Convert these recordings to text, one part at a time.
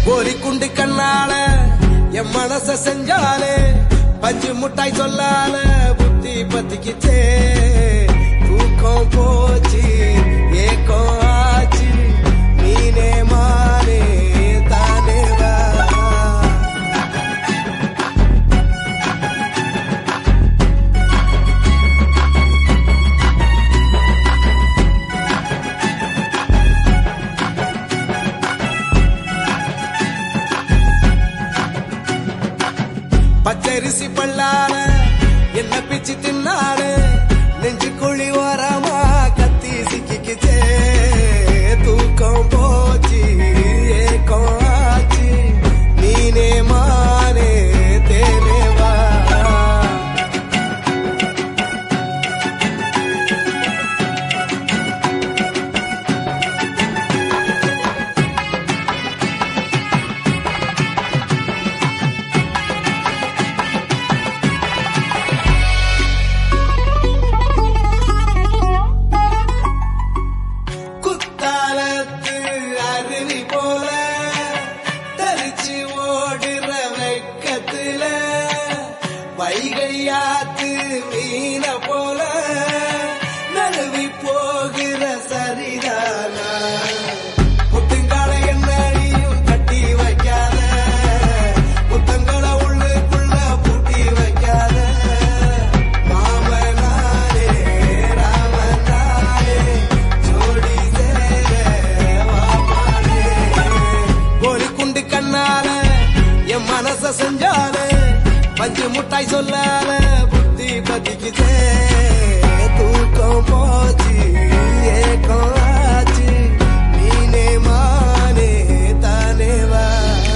கோலி குண்டு கண்ணால என் மனச செஞ்சாலே பஞ்சு முட்டாய் சொல்லால புத்தி பத்திக்கிச்சே தூக்கம் போச்சு ஏக்கம் ஆச்சு நீனே மானே தானே வா பச்சரிசி பல்லால என்ன பிச்சு தின்னாடு நெஞ்சு குழி ஓரமா கத்தி சிக்கிக்கிச்சே தூக்கம் போச்சு ஏக்கம் ஆச்சு நீனே மானே தேனே வா குத்தாலத்து அருவி போல தரிச்சு ஓடுற வெக்கத்துல வைகையாத்து மீன போல நழுவி போகிற சரிதானா முட்டுங்கால என்னையும் கட்டி வைக்காத முத்தங்களை உள்ளுக்குள்ள பூட்டி வைக்காத மாமனாரே ராமனாரே ஜோடி சேர வாமானே கோலி குண்டு கண்ணால என் மனச செஞ்சாலே பஞ்சு முட்டாய் சொல்லால புத்தி பதிக்குதே தூக்கம் போச்சு ஏக்கம் ஆச்சு நீனே மானே தானே வா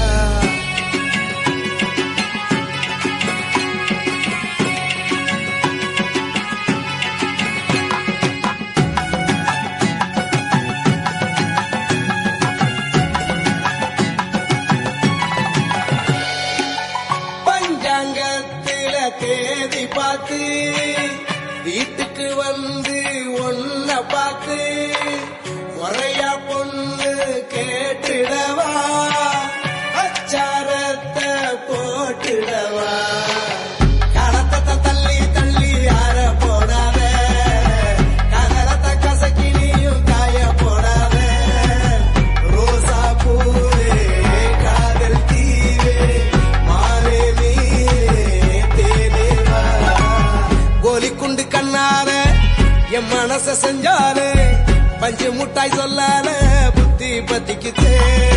பஞ்சாங்கத்தில தேதி பார்த்து வீட்டுக்கு வந்து ஒன்ன பார்த்து முறையா பொண்ணு கேட்டுடவா அச்சாரத்தை போட்டுடவா கடத்தத்தை தள்ளி தள்ளி யார போடாத கதறத்தை கசக்கி நீயும் காய போடாத ரோசா பூவே காதல் தீவே மாலே நீரே தேனே வா கோலி குண்டு கண்ணால என் மனச செஞ்சாலே பஞ்சு முட்டாய் சொல்லால புத்தி பத்திக்குச்சே